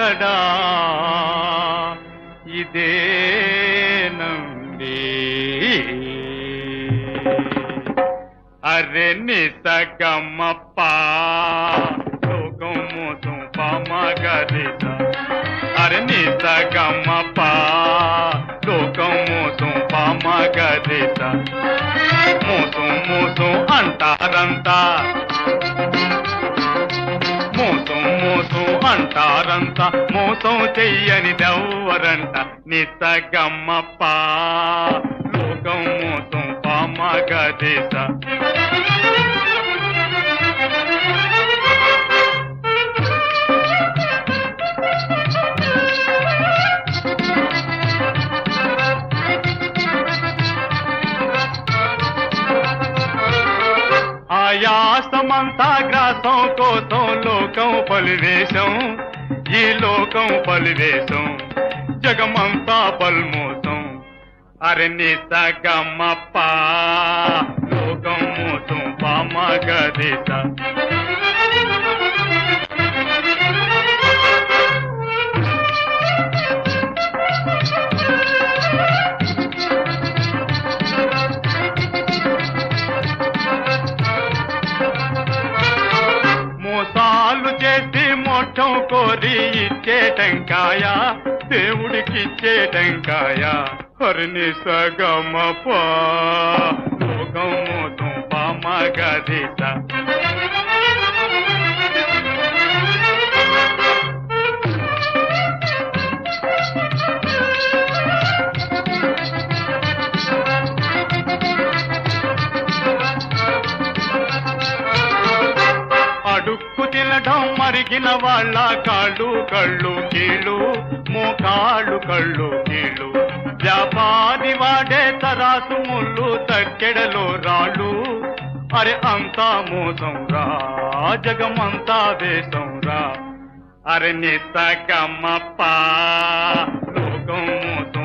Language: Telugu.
ఎక్కడా ఇదే నండి అరే నిసగమ్మప్ప లోకం మోసం పామగరిత అరే నిసగమ్మప్ప లోకం మోసం పామగరిత మోసం మోసం అంటారంతా మోసం మోసం అంటారంతా మోసం చెయ్యని దవ్వరంట నిసగమ్మప్ప లోకం మోసం పామగరిత ఆయాసమంతా గ్రాసం కోసం లోకం పలివేశం ఈ లోకం పలివేశం జగమంతా పల్మోసం అరణ్య సగమప్ప లోకం మోసం పామగదేశ మోసాలు చేసి మోక్షం కోరి ఇచ్చే టెంకాయ దేవుడికి ఇచ్చే టెంకాయ హరిని సగమప లోకం మోసం పామగదిత అడుక్కు తినడం మరిగిన వాళ్ళ కాళ్ళు కళ్ళు కీళ్ళు మోకాళ్ళు కళ్ళు కీళ్ళు వ్యాపారి వాడే తరాసు ముళ్ళు తక్కెడలో రాళ్ళు అరే అంతా మోసం రా జగమంతా వేషం రా అరే నిసగమ్మప్ప లోకం మోసం